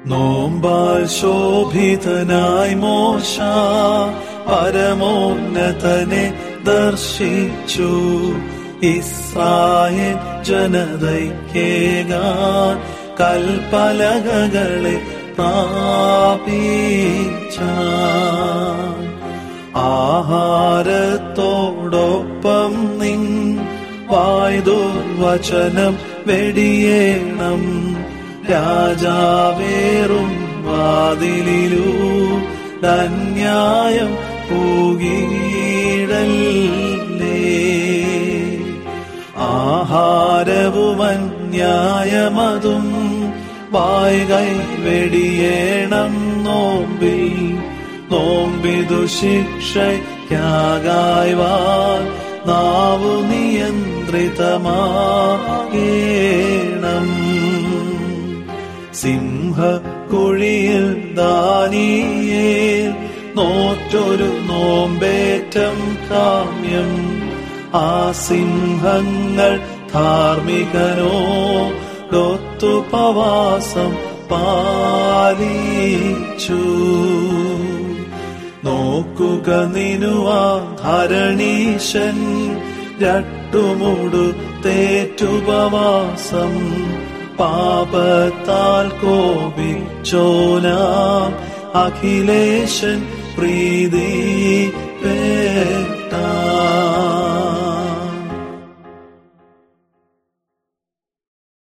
നോമ്പാൽ ശോഭിതനായി മോശ പരമോന്നതനെ ദർശിച്ചു ഇസ്രായേൽ ജനതയ്ക്കേകാൻ കൽപ്പലകകളെ പ്രാപിച്ച ആഹാരത്തോടൊപ്പം നിൻ വായ്ദുർവചനം വെടിയേണം രാജാവേറും വാതിലിലൂ ധന്യായം പൂകീടല്ലേ ആഹാരവും ന്യായമതും വായ്കൈ വെടിയേണം നോമ്പിൽ നോമ്പിതു ശിക്ഷയ്ക്കാകായ് വാ നാവു നിയന്ത്രിതമാകേണം സിംഹ കുഴിയിൽ ദാനിയേ നോറ്റൊരു നോമ്പേറ്റം കാമ്യം ആ സിംഹങ്ങൾ ധാർമ്മികനോ ഡൊത്തുപവാസം പാലിച്ചു നോക്കുക നിനുവാ ധരണീശൻ രട്ടുമുടു തേറ്റുപവാസം പാപത്താൽ കോപിച്ചോനാം അഖിലേശൻ പ്രീതി പേ